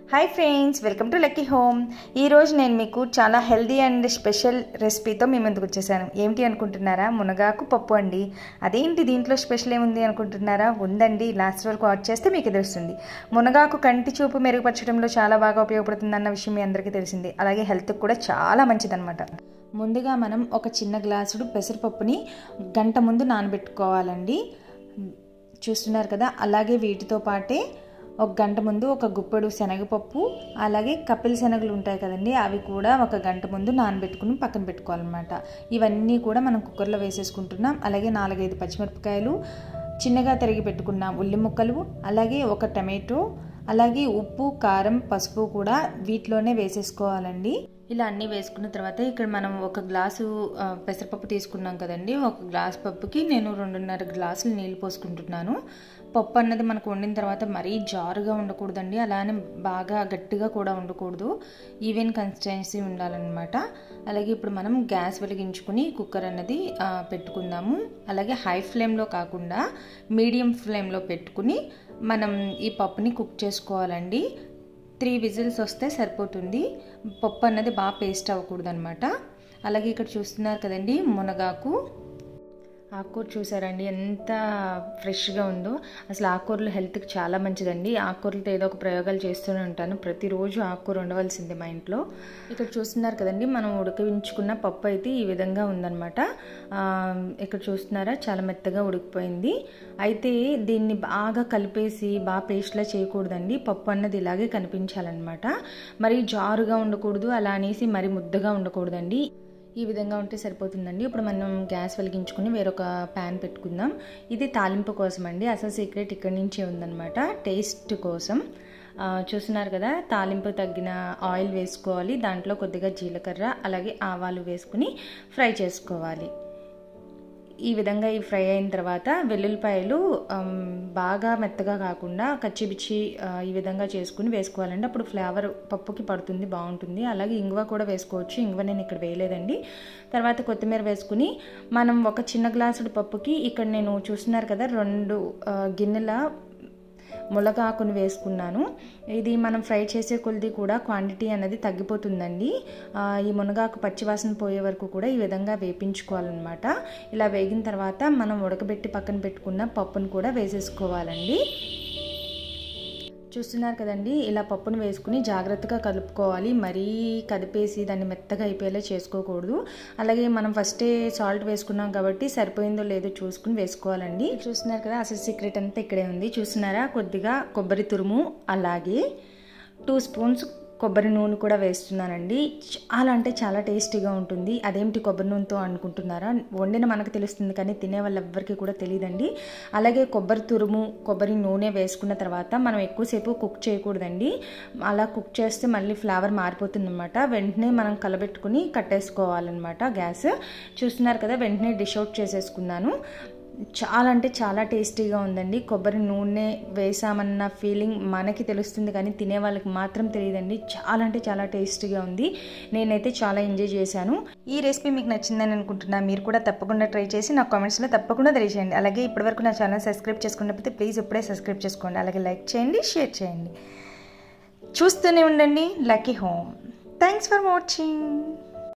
hi friends welcome to lucky home ఈరోజు నేను మీకు చాలా హెల్దీ అండ్ స్పెషల్ రెసిపీతో మీ ముందుకు వచ్చేసాను ఏమిటి అనుకుంటున్నారా మునగాకు పప్పు అండి అదేంటి దీంట్లో స్పెషల్ ఏముంది అనుకుంటున్నారా ఉందండి లాస్ట్ వరకు వాచ్ చేస్తే మీకు తెలుస్తుంది మునగాకు కంటి చూపు మెరుగుపరచడంలో చాలా బాగా ఉపయోగపడుతుంది అన్న విషయం మీ అందరికీ తెలిసింది అలాగే హెల్త్కి కూడా చాలా మంచిదన్నమాట ముందుగా మనం ఒక చిన్న గ్లాసుడు పెసరపప్పుని గంట ముందు నానబెట్టుకోవాలండి చూస్తున్నారు కదా అలాగే వీటితో పాటే ఒక గంట ముందు ఒక గుప్పెడు శనగపప్పు అలాగే కపిల్ శనగలు ఉంటాయి కదండి అవి కూడా ఒక గంట ముందు నానబెట్టుకుని పక్కన పెట్టుకోవాలన్నమాట ఇవన్నీ కూడా మనం కుక్కర్లో వేసేసుకుంటున్నాం అలాగే నాలుగైదు పచ్చిమిరపకాయలు చిన్నగా తరిగి పెట్టుకున్నాం ఉల్లి ముక్కలు అలాగే ఒక టమాటో అలాగే ఉప్పు కారం పసుపు కూడా వీటిలోనే వేసేసుకోవాలండి ఇలా అన్నీ వేసుకున్న తర్వాత ఇక్కడ మనం ఒక గ్లాసు పెసరపప్పు తీసుకున్నాం కదండి ఒక గ్లాస్ పప్పుకి నేను రెండున్నర గ్లాసులు నీళ్ళు పోసుకుంటున్నాను పప్పు అన్నది మనకు వండిన తర్వాత మరీ జారుగా ఉండకూడదండి అలానే బాగా గట్టిగా కూడా ఉండకూడదు ఈవెన్ కన్సిస్టెన్సీ ఉండాలన్నమాట అలాగే ఇప్పుడు మనం గ్యాస్ వెలిగించుకుని కుక్కర్ అన్నది పెట్టుకుందాము అలాగే హై ఫ్లేమ్లో కాకుండా మీడియం ఫ్లేమ్లో పెట్టుకుని మనం ఈ పప్పుని కుక్ చేసుకోవాలండి త్రీ విజిల్స్ వస్తే సరిపోతుంది పప్పు అన్నది బాగా పేస్ట్ అవ్వకూడదు అనమాట అలాగే ఇక్కడ చూస్తున్నారు కదండి మునగాకు ఆకుకూర చూసారండి ఎంత ఫ్రెష్గా ఉందో అసలు ఆకుకూరలు హెల్త్కి చాలా మంచిదండి ఆకుకూరలతో ఏదో ఒక ప్రయోగాలు చేస్తూనే ఉంటాను ప్రతిరోజు ఆకుకూర ఉండవలసిందే మా ఇంట్లో ఇక్కడ చూస్తున్నారు కదండి మనం ఉడకవించుకున్న పప్పు అయితే ఈ విధంగా ఉందన్నమాట ఇక్కడ చూస్తున్నారా చాలా మెత్తగా ఉడికిపోయింది అయితే దీన్ని బాగా కలిపేసి బాగా పేస్ట్లా చేయకూడదండి పప్పు అన్నది ఇలాగే కనిపించాలన్నమాట మరి జారుగా ఉండకూడదు అలా అనేసి మరి ముద్దగా ఉండకూడదండి ఈ విధంగా ఉంటే సరిపోతుందండి ఇప్పుడు మనం గ్యాస్ వెలిగించుకుని వేరొక ప్యాన్ పెట్టుకుందాం ఇది తాలింపు కోసం అండి అసలు సీక్రెట్ ఇక్కడి నుంచే ఉందన్నమాట టేస్ట్ కోసం చూస్తున్నారు కదా తాలింపు తగ్గిన ఆయిల్ వేసుకోవాలి దాంట్లో కొద్దిగా జీలకర్ర అలాగే ఆవాలు వేసుకుని ఫ్రై చేసుకోవాలి ఈ విధంగా ఈ ఫ్రై అయిన తర్వాత వెల్లుల్లిపాయలు బాగా మెత్తగా కాకుండా కచ్చిబిచ్చి ఈ విధంగా చేసుకుని వేసుకోవాలండి అప్పుడు ఫ్లేవర్ పప్పుకి పడుతుంది బాగుంటుంది అలాగే ఇంగువ కూడా వేసుకోవచ్చు ఇంగువ నేను ఇక్కడ వేయలేదండి తర్వాత కొత్తిమీర వేసుకుని మనం ఒక చిన్న గ్లాసుడు పప్పుకి ఇక్కడ నేను చూస్తున్నారు కదా రెండు గిన్నెల ములగాకుని వేసుకున్నాను ఇది మనం ఫ్రై చేసే కొలిది కూడా క్వాంటిటీ అనేది తగ్గిపోతుందండి ఈ మునగాకు పచ్చివాసన పోయే వరకు కూడా ఈ విధంగా వేపించుకోవాలన్నమాట ఇలా వేగిన తర్వాత మనం ఉడకబెట్టి పక్కన పెట్టుకున్న పప్పును కూడా వేసేసుకోవాలండి చూస్తున్నారు కదండి ఇలా పప్పును వేసుకుని జాగ్రత్తగా కలుపుకోవాలి మరీ కదిపేసి దాన్ని మెత్తగా అయిపోయేలా చేసుకోకూడదు అలాగే మనం ఫస్టే సాల్ట్ వేసుకున్నాం కాబట్టి సరిపోయిందో లేదో చూసుకుని వేసుకోవాలండి చూస్తున్నారు కదా అసలు సీక్రెట్ అంతా ఇక్కడే ఉంది చూస్తున్నారా కొద్దిగా కొబ్బరి తురుము అలాగే టూ స్పూన్స్ కొబ్బరి నూనె కూడా వేస్తున్నానండి చాలా అంటే చాలా టేస్టీగా ఉంటుంది అదేమిటి కొబ్బరి నూనెతో అనుకుంటున్నారా వండిన మనకు తెలుస్తుంది కానీ తినే వాళ్ళు ఎవ్వరికి కూడా తెలియదండి అలాగే కొబ్బరి తురుము కొబ్బరి నూనె వేసుకున్న తర్వాత మనం ఎక్కువసేపు కుక్ చేయకూడదండి అలా కుక్ చేస్తే మళ్ళీ ఫ్లేవర్ మారిపోతుంది అనమాట వెంటనే మనం కలబెట్టుకుని కట్టేసుకోవాలన్నమాట గ్యాస్ చూస్తున్నారు కదా వెంటనే డిష్ అవుట్ చేసేసుకున్నాను చాలా అంటే చాలా టేస్టీగా ఉందండి కొబ్బరి నూనె వేసామన్న ఫీలింగ్ మనకి తెలుస్తుంది కానీ తినే వాళ్ళకి మాత్రం తెలియదండి చాలా అంటే చాలా టేస్టీగా ఉంది నేనైతే చాలా ఎంజాయ్ చేశాను ఈ రెసిపీ మీకు నచ్చిందని అనుకుంటున్నా మీరు కూడా తప్పకుండా ట్రై చేసి నా కామెంట్స్లో తప్పకుండా తెలియజేయండి అలాగే ఇప్పటివరకు నా ఛానల్ సబ్స్క్రైబ్ చేసుకున్నప్పుడు ప్లీజ్ ఇప్పుడే సబ్స్క్రైబ్ చేసుకోండి అలాగే లైక్ చేయండి షేర్ చేయండి చూస్తూనే ఉండండి lucky home thanks for watching